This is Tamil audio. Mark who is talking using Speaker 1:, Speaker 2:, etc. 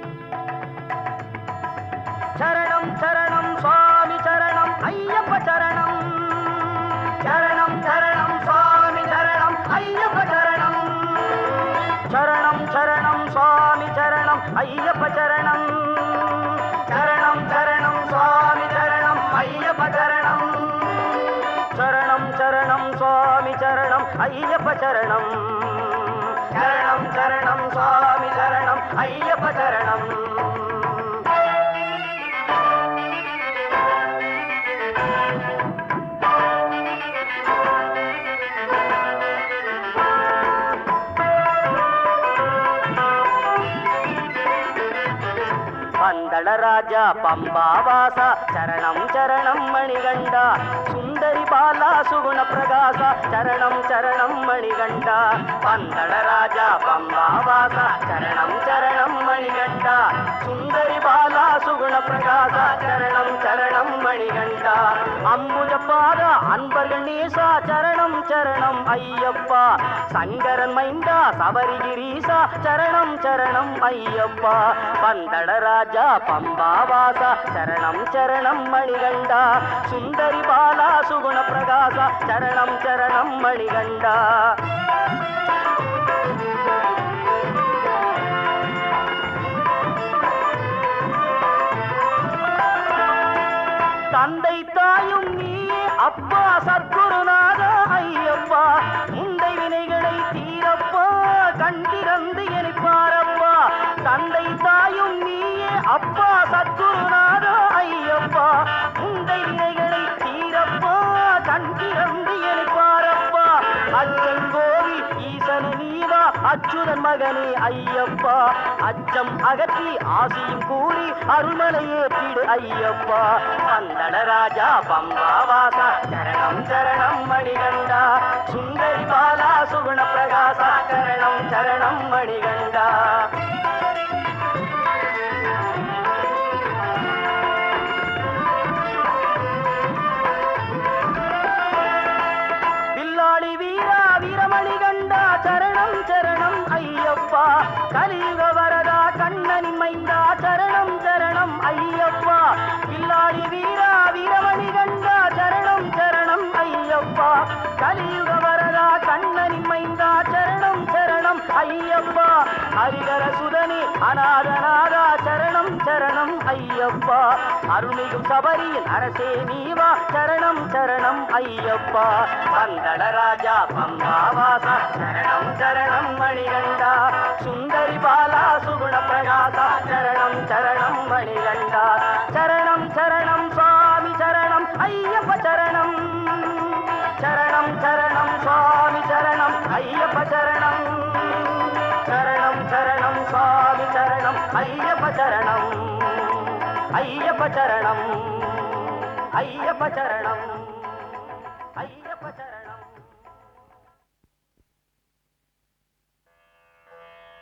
Speaker 1: சரணம் சரணம் சுவாமி சரணம் ஐயப்ப சரணம் சரணம் சரணம் சுவாமி சரணம் ஐயப்ப சரணம் சரணம் சரணம் சுவாமி சரணம் ஐயப்ப சரணம் சரணம் சரணம் சுவாமி சரணம் ஐயப்ப சரணம் சரணம் சரணம் சுவாமி சரணம் ஐயப்ப சரணம் சரணம் சரணம் சுவாமி சரணம் ஐயப்ப சரணம் பந்தளராஜா பம்பாவாச சரணம் சரணம் மணிகண்டா சுந்தரி பாலா சுகுண பிரகாச சரணம் சரணம் மணிகண்டா பந்தளராஜா பம்பாவாச சரணம் சரணம் மணிகண்டா சுந்தரி பாலா சுகுண பிரகாச சரணம் சரணம் மணிகண்டா அம்புஜ பாத அன்பர்கள் நேசா சரணம் சரணம் ஐயப்பா சங்கரன் மைந்தா சபரிகிரீசா சரணம் சரணம் ஐயப்பா பந்தளராஜா பம்பாவாசா சரணம் சரணம் மணிகண்டா சுந்தரி பாலா சுகுண பிரகாசா சரணம் சரணம் மணிகண்டா தந்தை தாயும் நீயே அப்பா சத்குருநாத ஐயப்பா முந்தை வினைகளை தீரப்பா கண் திறந்து எனப்பாரப்பா தந்தை தாயும் நீயே அப்பா சத்குருநாத ஐயப்பா முந்தை வினைகளை தீரப்பா கண் திறந்து எனப்பாரப்பா அச்சங்கோவில் ஈசன நீவா அச்சுதன் மகனே ஐயப்பா அச்சம் அகற்றி ஆசியும் கூறி அருள்மலையே பிடு ஐயப்பா பந்தடராஜா பம்பாவாசா சரணம் சரணம் மணிகண்டா சுந்தரி பாலா சுகுண பிரகாசா சரணம் சரணம் மணிகண்டா வில்லாளி வீரா வீரமணி கண்டா சரணம் சரணம் ஐயப்பா கலியுக வரதா கண்ணனின் மைந்தா சரணம் சரணம் ஐயப்பா வில்லாளி வீரா வீரமணி கண்டா சரணம் சரணம் ஐயப்பா கலியுக வரதா கண்ணனின் மைந்தா சரணம் சரணம் ஐயப்பா ஹரிகர சுதனி அநாதநாதா சரணம் சரணம் ஐயப்பா அருள்மிகும் சபரியில் அரசே நீவா சரணம் சரணம் ஐயப்பா பந்தளராஜா பம்பாவாசா சரணம் சரணம் மணிகண்டா சுந்தரி பாலா சுகுண பிரகாசா சரணம் சரணம் மணிகண்டா சரணம் சரணம் சுவாமி சரணம் ஐயப்ப சரணம் சரணம் சரணம் சுவாமி சரணம் ஐயப்ப சரணம் சரணம் சரணம் சுவாமி சரணம் ஐயப்ப சரணம் ஐயப்ப சரணம் ஐயப்ப சரணம் ஐயப்ப சரணம்